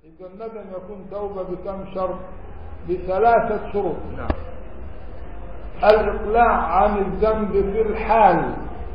يبقى الندم يكون توبة بكم شرط بثلاثة شروط نعم الإقلاع عن الذنب في الحال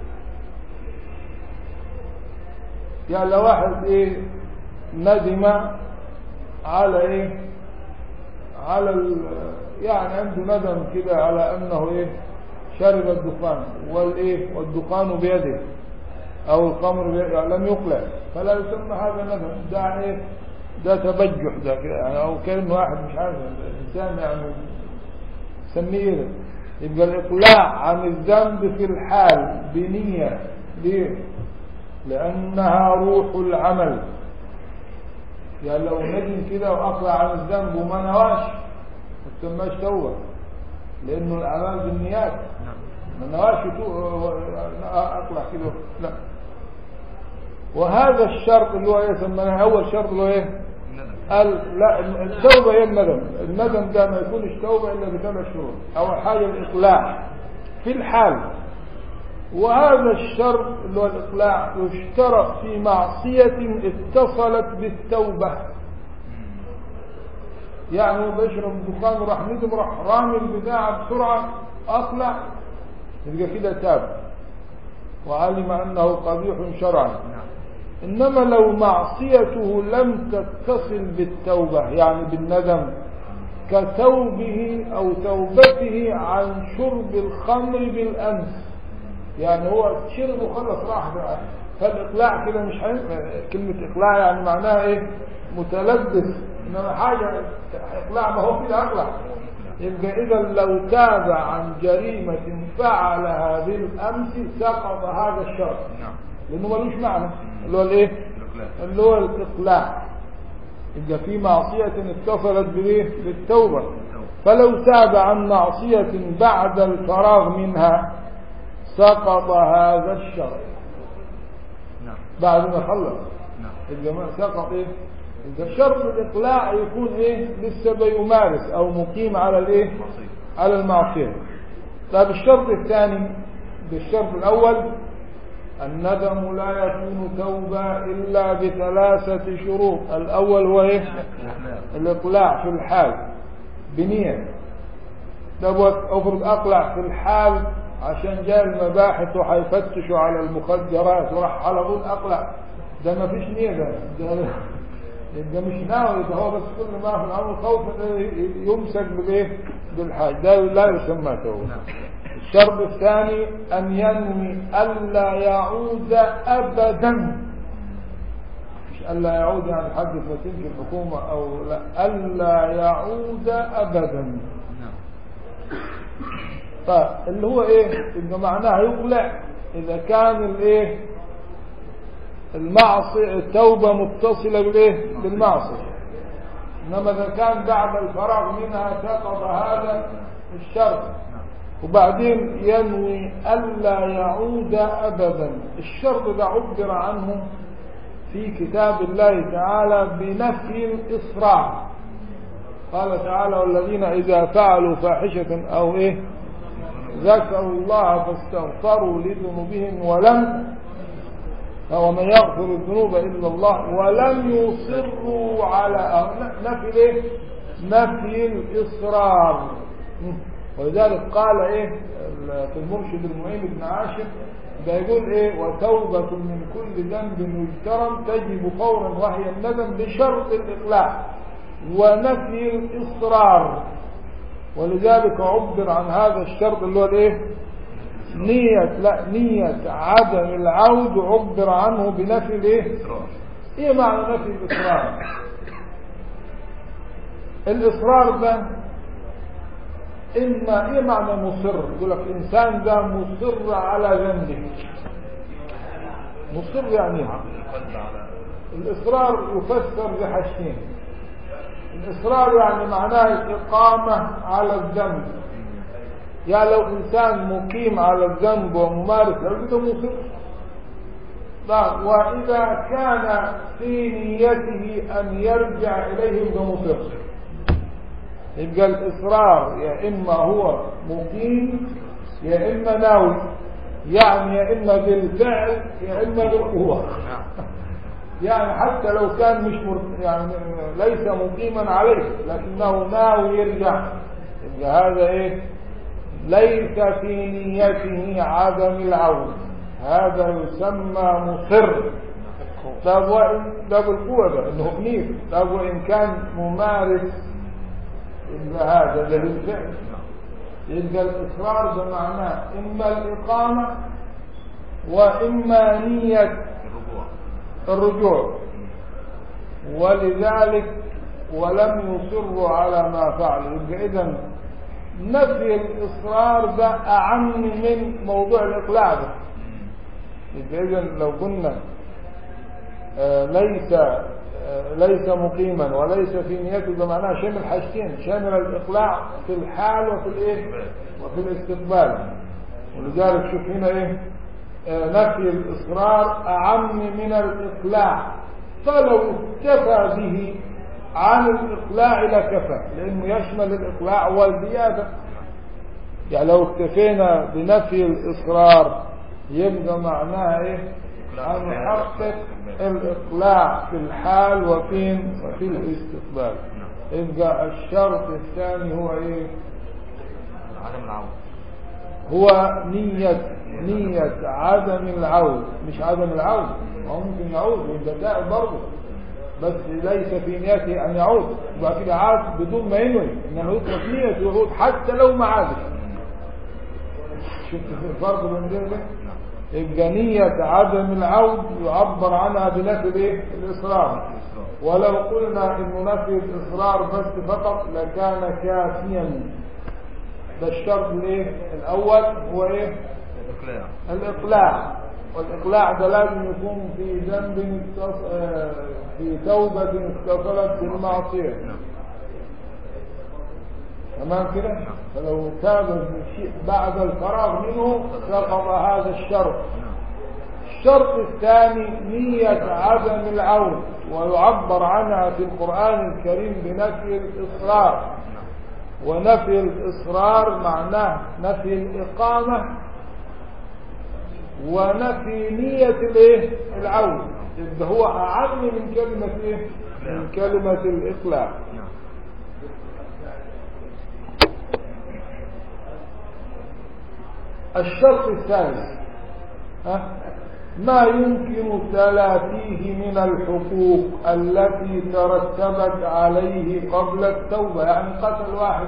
يعني لو واحد ايه ندم على ايه على ال يعني عنده ندم كده على انه ايه شرب الدخان والايه والدخان بيده او الخمر بيده يعني لم يقلع فلا يسمى هذا ندم ده ايه ده تبجح ده كده يعني او كلمه واحد مش عارف الانسان يعني سميه ايه يبقى الإقلاع عن الذنب في الحال بنية ليه؟ لأنها روح العمل يعني لو ندم كده وأقلع عن الذنب وما نواش ما تسماش توبة لأنه الأعمال بالنيات نعم ما نواش تو- أقلع كده لا وهذا الشرط اللي هو يسمى أول شرط اللي هو إيه؟ الندم قال لا التوبة هي الندم الندم ده ما يكونش توبة إلا بثلاث شروط أول حاجة الإقلاع في الحال وهذا الشرط اللي هو الإقلاع يشترط في معصية اتصلت بالتوبة يعني هو بيشرب الدخان وراح ندم راح رامي البتاع بسرعة أقلع يبقى كده تاب وعلم أنه قبيح شرعا نعم إنما لو معصيته لم تتصل بالتوبة يعني بالندم كتوبه أو توبته عن شرب الخمر بالأمس يعني هو شرب وخلص راح بقى فالإقلاع كده مش حين كلمة إقلاع يعني معناها إيه متلبس إنما حاجة إقلاع ما هو كده أقلع يبقى إذا لو تاب عن جريمة فعلها بالأمس سقط هذا الشرط نعم لأنه ملوش معنى اللي هو الإيه الإقلاع اللي هو الإقلاع يبقى في معصية اتصلت بإيه بالتوبة فلو تاب عن معصية بعد الفراغ منها سقط هذا الشرط نعم بعد ما خلص نعم يبقى ما سقط ايه يبقى شرط الإقلاع يكون ايه لسه بيمارس او مقيم على الايه معصية على المعصية طيب الشرط الثاني بالشرط الأول الندم لا يكون توبة إلا بثلاثة شروط الأول هو إيه؟ الإقلاع الإقلاع في الحال بنية طب افرض أقلع في الحال عشان جاء المباحث وحيفتشوا على المخدرات وراح على طول أقلع ده ما فيش نية ده, ده يبقى مش ناوي ده هو بس كل ما في الأمر خوف يمسك بالإيه؟ بالحاج ده لا يسمى توبة نعم الشرط الثاني أن ينوي ألا يعود أبدا مش ألا يعود يعني حد فتنك الحكومة أو لا ألا يعود أبدا نعم فاللي هو إيه إنه معناه يقلع إذا كان الإيه المعصية التوبة متصلة بالإيه بالمعصية إنما إذا كان بعد الفراغ منها سقط هذا الشرط نعم وبعدين ينوي ألا يعود أبدا الشرط ده عبر عنه في كتاب الله تعالى بنفي الإصرار قال تعالى والذين إذا فعلوا فاحشة أو إيه ذكروا الله فاستغفروا لذنوبهم ولم ومن يغفر الذنوب إلا الله ولم يصروا على أو نفي إيه نفي الإصرار ولذلك قال إيه في المرشد المعين بن عاشر ده يقول إيه وتوبة من كل ذنب مجترم تجب فورا وهي الندم بشرط الإقلاع ونفي الإصرار ولذلك عبر عن هذا الشرط اللي هو الايه نية لا نية عدم العود عبر عنه بنفي الايه إصرار ايه معنى نفي الاصرار الاصرار ده اما ايه معنى مصر يقول لك الانسان ده مصر على ذنبه مصر يعني ايه القلب على الإصرار يفسر بحاجتين الإصرار يعني معناه الإقامة على الذنب يعني لو إنسان مقيم على الذنب وممارس له ده مصر طيب وإذا كان في نيته أن يرجع إليه يبقى مصر يبقى الإصرار يا إما هو مقيم يا إما ناوي يعني يا إما بالفعل يا إما بالقوة نعم يعني حتى لو كان مش مر... يعني ليس مقيما عليه لكنه ناوي يرجع يبقى هذا ايه ليس في نيته عدم العودة هذا يسمى مصر طب وإن ده بالقوة ده انه نير طب وإن كان ممارس يبقى هذا ده بالفعل يبقى الإصرار ده معناه إما الإقامة وإما نية الرجوع الرجوع ولذلك ولم يصروا على ما فعلوا يبقى إذا نفي الإصرار ده أعم من موضوع الإقلاع ده يبقى إذا لو قلنا آه، ليس آه، ليس مقيما وليس في نيته ده معناه شامل حاجتين شامل الإقلاع في الحال وفي الإيه وفي الاستقبال ولذلك شوف هنا إيه آه، نفي الإصرار أعم من الإقلاع فلو اكتفى به عن الإقلاع لكفى لأنه يشمل الإقلاع والزيادة يعني لو اكتفينا بنفي الإصرار يبقى معناها إيه أن نحقق الإقلاع في الحال وفين وفي الاستقبال يبقى الشرط الثاني هو إيه عدم العودة هو نية نية عدم العود مش عدم العود هو ممكن يعود ويبقى تائب برضه بس ليس في نيته أن يعود يبقى كده عاد بدون ما ينوي إنما يترك نية يعود حتى لو ما عادش شفت الفرق بين ده وده؟ يبقى نية عدم العود يعبر عنها بنفي الايه؟ الإصرار ولو قلنا إنه نفي الإصرار بس فقط لكان كافيا ده الشرط الايه الأول هو ايه الإقلاع الإقلاع والإقلاع ده لازم يكون في ذنب اتص- آه، في توبة اتصلت بالمعصية نعم تمام كده فلو تاب من شيء بعد الفراغ منه سقط هذا الشرط نعم الشرط الثاني نية عدم العون ويعبر عنها في القرآن الكريم بنفي الإصرار ونفي الإصرار معناه نفي الإقامة ونفي نية الايه العون يبقى هو أعم من كلمة ايه من كلمة الإقلاع نعم الشرط الثالث ها؟ ما يمكن تلافيه من الحقوق التي ترتبت عليه قبل التوبة يعني قتل واحد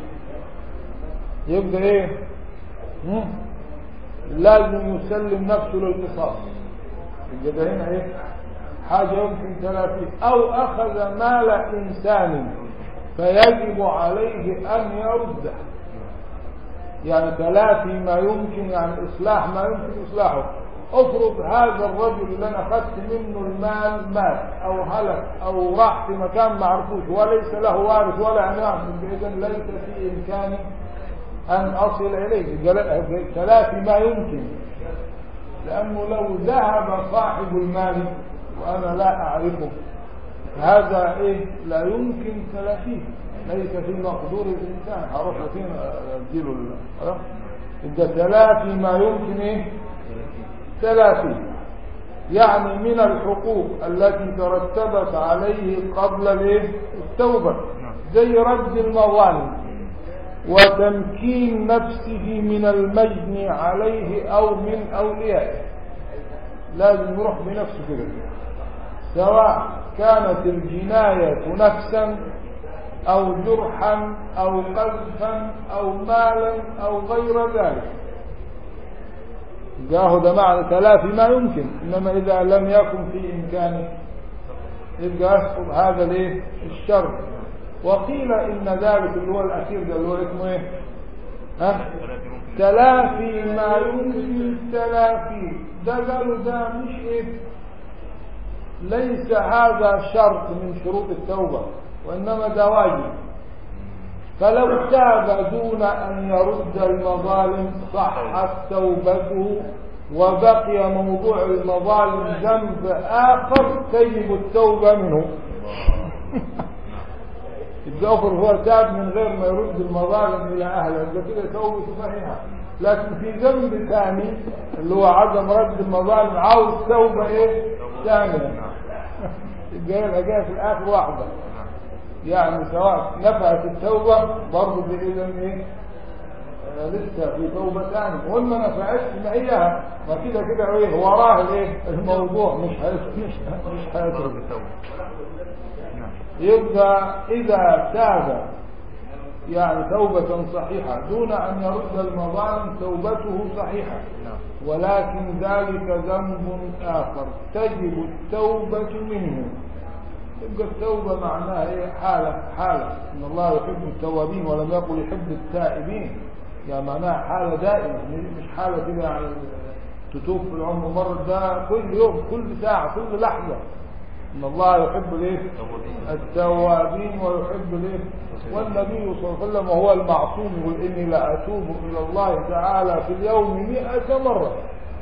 يبقى ايه هم؟ لازم يسلم نفسه للقصاص يبقى ده هنا ايه حاجة يمكن تلافيه او اخذ مال انسان فيجب عليه ان يرده يعني تلافي ما يمكن يعني إصلاح ما يمكن إصلاحه افرض هذا الرجل اللي أنا أخذت منه المال مات أو هلك أو راح في مكان ما عرفوش وليس له وارث ولا أنام إذا ليس في إمكاني أن أصل إليه يبقى تلافي ما يمكن لأنه لو ذهب صاحب المال وأنا لا أعرفه هذا إيه لا يمكن تلافيه ليس في مقدور الإنسان هروح فين أديله ال- خلاص؟ يبقى تلافي ما يمكن إيه تلافي يعني من الحقوق التي ترتبت عليه قبل الايه التوبة زي رد المظالم وتمكين نفسه من المجني عليه أو من أوليائه لازم يروح بنفسه كده سواء كانت الجناية نفسا أو جرحا أو قذفا أو مالا أو غير ذلك جاه ده معنى تلافي ما يمكن إنما إذا لم يكن في إمكانه يبقى يسقط هذا الايه الشر وقيل إن ذلك اللي هو الأخير ده اللي هو اسمه إيه ها تلافي ما يمكن تلافي ده قالوا ده مش إيه ليس هذا شرط من شروط التوبة وإنما ده واجب فلو تاب دون أن يرد المظالم صحت توبته وبقي موضوع المظالم ذنب آخر تجب التوبة منه الجوفر هو تاب من غير ما يرد المظالم إلى أهله يبقى كده توبته صحيحة لكن في ذنب ثاني اللي هو عدم رد المظالم عاوز توبة إيه ثانية جايه جايه في الاخر واحده نعم يعني سواء نفعت التوبه برضه في اذا ايه آه، لسه في توبه ثانيه وان ما نفعتش ما هي ما كده كده ايه وراه الايه الموضوع مش هيس- مش مش ضرب هيترك التوبة نعم يبقى إذا تاب يعني توبة صحيحة دون أن يرد المظالم توبته صحيحة نعم ولكن ذلك ذنب آخر تجب التوبة منه يبقى التوبة معناها إيه حالة حالة إن الله يحب التوابين ولم يقل يحب التائبين يعني معناها حالة دائمة مش حالة كده يعني تتوب في العمر مرة ده كل يوم كل ساعة كل لحظة إن الله يحب الإيه؟ التوابين. التوابين ويحب الإيه؟ والنبي صلى الله عليه وسلم وهو المعصوم يقول إني لأتوب إلى الله تعالى في اليوم مئة مرة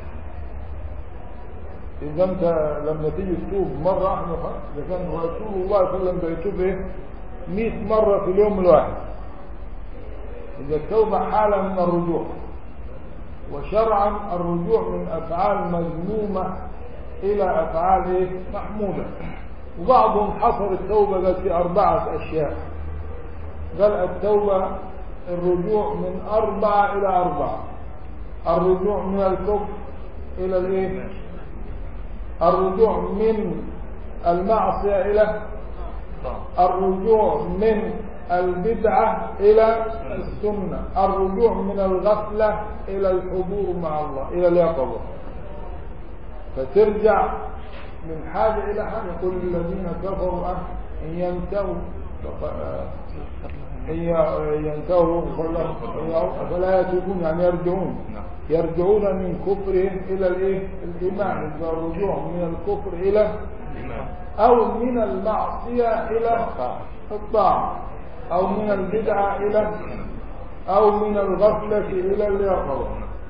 إذا أنت لما تيجي تتوب مرة واحدة خلاص، إذا كان رسول الله صلى الله عليه وسلم بيتوب إيه؟ 100 مرة في اليوم الواحد إذا التوبة حالة من الرجوع وشرعا الرجوع من أفعال مذمومة إلى أفعال إيه؟ محمودة وبعضهم حصر التوبة قال في أربعة أشياء قال التوبة الرجوع من أربعة إلى أربعة الرجوع من الكفر إلى الإيه؟ الرجوع من المعصية إلى طبعا الرجوع من البدعة إلى السنة الرجوع من الغفلة إلى الحضور مع الله إلى اليقظة فترجع من حاجة إلى حاجة كل الذين كفروا أه إن ينتهوا فق- إن ي- ينتهوا يغفر لهم إن يعودوا فلا يتوبون يعني يرجعون نعم يرجعون من كفرهم إلى الإيه؟ الإيمان يبقى الرجوع من الكفر إلى الإيمان أو من المعصية إلى الطاعة أو من البدعة إلى أو من الغفلة إلى اليقظة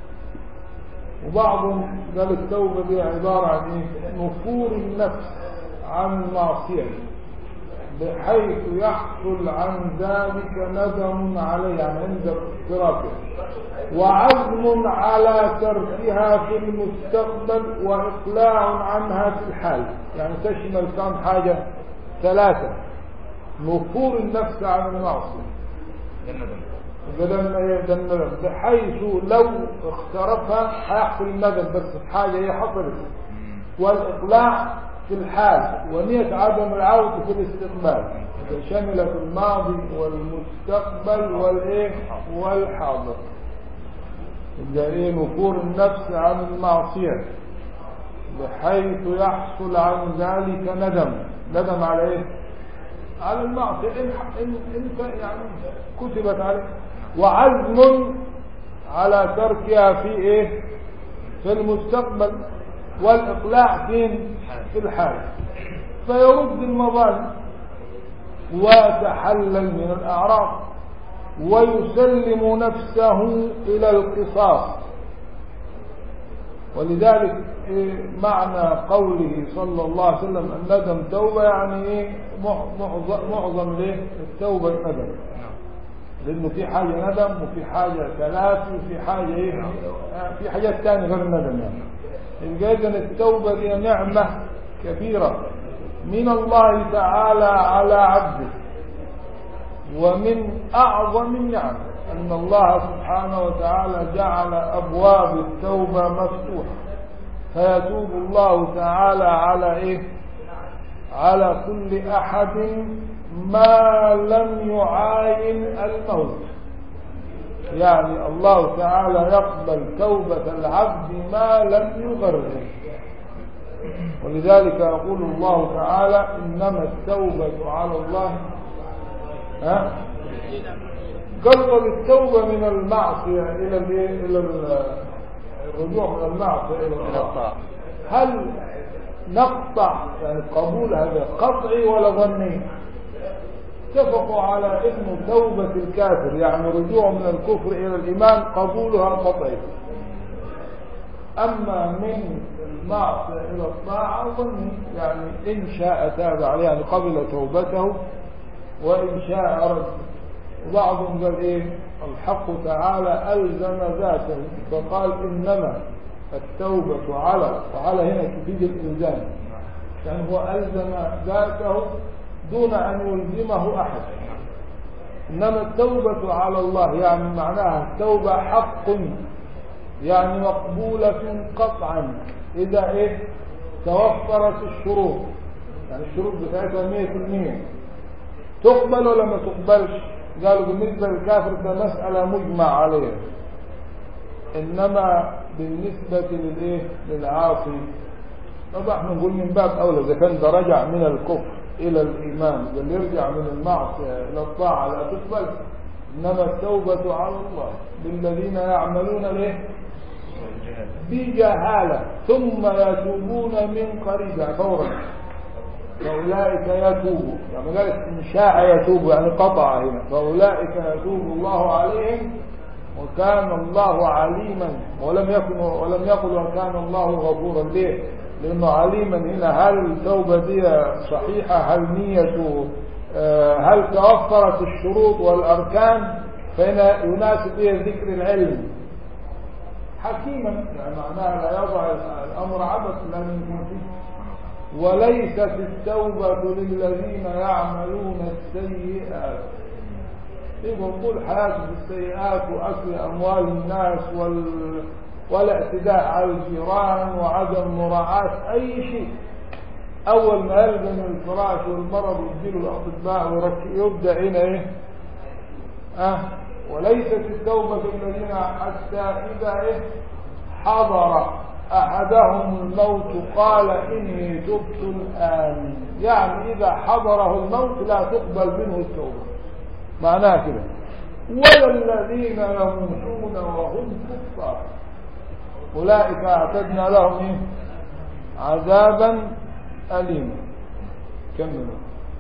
وبعضهم قال التوبة دي عبارة عن إيه؟ نفور النفس عن المعصية بحيث يحصل عن ذلك ندم عليه يعني عند اقترافه وعزم على تركها في المستقبل وإقلاع عنها في الحال يعني تشمل كم حاجة ثلاثة نفور النفس عن المعصية ده الندم بدل ما يدمر بحيث لو اخترفها هيحصل الندم بس في حاجة هي حصلت مم. والإقلاع في الحال ونية عدم العودة في الاستقبال إذا شملت الماضي والمستقبل والإيه والحاضر إذا إيه نفور النفس عن المعصية بحيث يحصل عن ذلك ندم ندم على إيه على المعصية إن, إن, إن يعني كتبت عليه وعزم على تركها في إيه في المستقبل والإقلاع فين في الحال فيرد المظالم ويتحلل من الأعراض ويسلم نفسه إلى القصاص ولذلك إيه معنى قوله صلى الله عليه وسلم الندم توبة يعني إيه معظم, معظم ليه التوبة الندم نعم لأنه في حاجة ندم وفي حاجة ثلاث وفي حاجة إيه آه، في حاجات تانية غير الندم يعني يبقى إذن التوبة دي نعمة كبيرة من الله تعالى على عبده ومن أعظم النعم أن الله سبحانه وتعالى جعل أبواب التوبة مفتوحة فيتوب الله تعالى على إيه على كل أحد ما لم يعاين الموت يعني الله تعالى يقبل توبة العبد ما لم يغرر ولذلك يقول الله تعالى إنما التوبة على الله ها قلب التوبة من المعصية إلى الإيه؟ إلى ال- الرجوع من المعصية إلى الطاعة هل نقطع يعني قبول هذا قطعي ولا ظني اتفقوا على ان توبة الكافر يعني رجوع من الكفر الى الايمان قبولها قطعي اما من المعصية الى الطاعة ظني يعني ان شاء تاب عليه يعني قبل توبته وان شاء رد وبعضهم قال ايه الحق تعالى الزم ذاته فقال انما التوبة على وعلى هنا تفيد الالزام يعني هو ألزم ذاته دون أن يلزمه أحد إنما التوبة على الله يعني معناها التوبة حق يعني مقبولة قطعا إذا إيه توفرت الشروط يعني الشروط بتاعتها مية في المية تقبل ولا ما تقبلش قالوا بالنسبة للكافر ده مسألة مجمع عليها إنما بالنسبة للإيه للعاصي طبعا احنا نقول من باب أولى إذا كان ده رجع من الكفر إلى الإيمان بل يرجع من المعصية إلى الطاعة لا تقبل إنما التوبة على الله بالذين يعملون له بجهالة ثم يتوبون من قريب فورا فأولئك يتوب يعني قال إن شاء يتوب يعني قطع هنا فأولئك يتوب الله عليهم وكان الله عليما ولم يكن ولم يقل وكان الله غفورا ليه لأنه عليما هنا هل التوبة دي صحيحة هل نيته هل توفرت الشروط والأركان فهنا يناسب به ذكر العلم حكيما يعني معناها لا يضع الأمر عبث لم يكن فيه وليست التوبة للذين يعملون السيئات يبقى طول حياته في السيئات وأكل أموال الناس وال... والاعتداء على الجيران وعدم مراعاة أي شيء أول ما يلزم الفراش والمرض يديله الأطباء ويبدأ هنا إيه أه وليست التوبة الذين حتى إذا إيه حضر أحدهم الموت قال إني تبت الآن يعني إذا حضره الموت لا تقبل منه التوبة معناها كده ولا الذين يموتون وهم كفار أولئك أعتدنا لهم إيه؟ عذابا أليما كملوا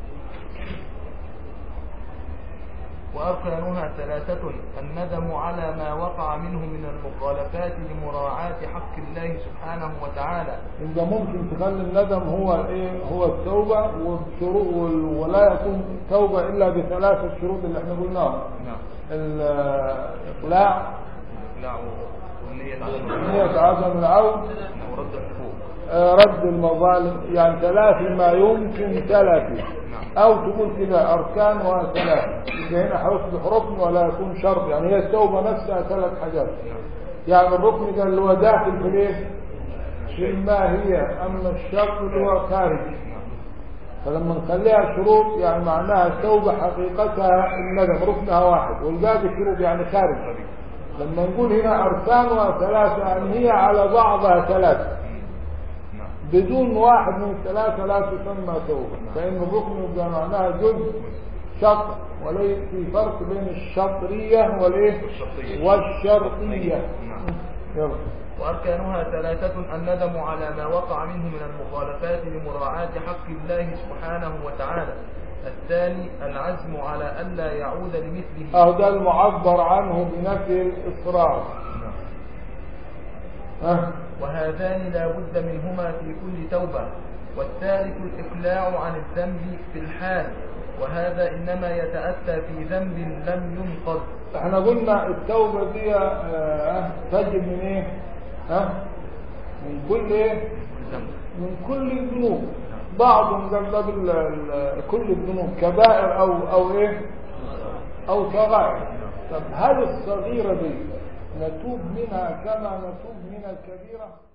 وأركانها ثلاثة الندم على ما وقع منه من المخالفات لمراعاة حق الله سبحانه وتعالى إذا ممكن تخلي الندم هو إيه هو التوبة والشروط ولا يكون توبة إلا بثلاثة شروط اللي احنا قلناها نعم الإقلاع لا والنية عدم نية عدم العود ورد الحقوق آه، رد المظالم يعني ثلاث ما يمكن ثلاثة نعم أو تقول كده أركان وثلاثة يبقى هنا هيصبح ركن ولا يكون شرط يعني هي التوبة نفسها ثلاث حاجات نعم يعني الركن ده اللي هو داخل في الايه؟ في الماهية أما الشرط اللي هو خارج فلما نخليها شروط يعني معناها التوبة حقيقتها الندم ركنها واحد والباقي شروط يعني خارج لما نقول هنا أركان وثلاثة يعني هي على بعضها ثلاثة نعم بدون واحد من الثلاثة لا تسمى توبة فإن الركن يبقى معناها جزء شطر وليس في فرق بين الشطرية والإيه؟ والشرطية. والشرطية نعم. يلا وأركانها ثلاثة الندم على ما وقع منه من المخالفات لمراعاة حق الله سبحانه وتعالى الثاني العزم على ألا يعود لمثله أهو ده المعبر عنه بنفي الإصرار نعم. ها؟ وهذان لا بد منهما في كل توبة والثالث الإقلاع عن الذنب في الحال وهذا إنما يتأتى في ذنب لم ينقض احنا قلنا التوبة دي آه، تجب من ايه ها من كل ايه ذنب من كل الذنوب بعضهم قال ده بال- ال- كل الذنوب كبائر او او ايه او صغائر طب هل الصغيرة دي نتوب منها كما نتوب من الكبيرة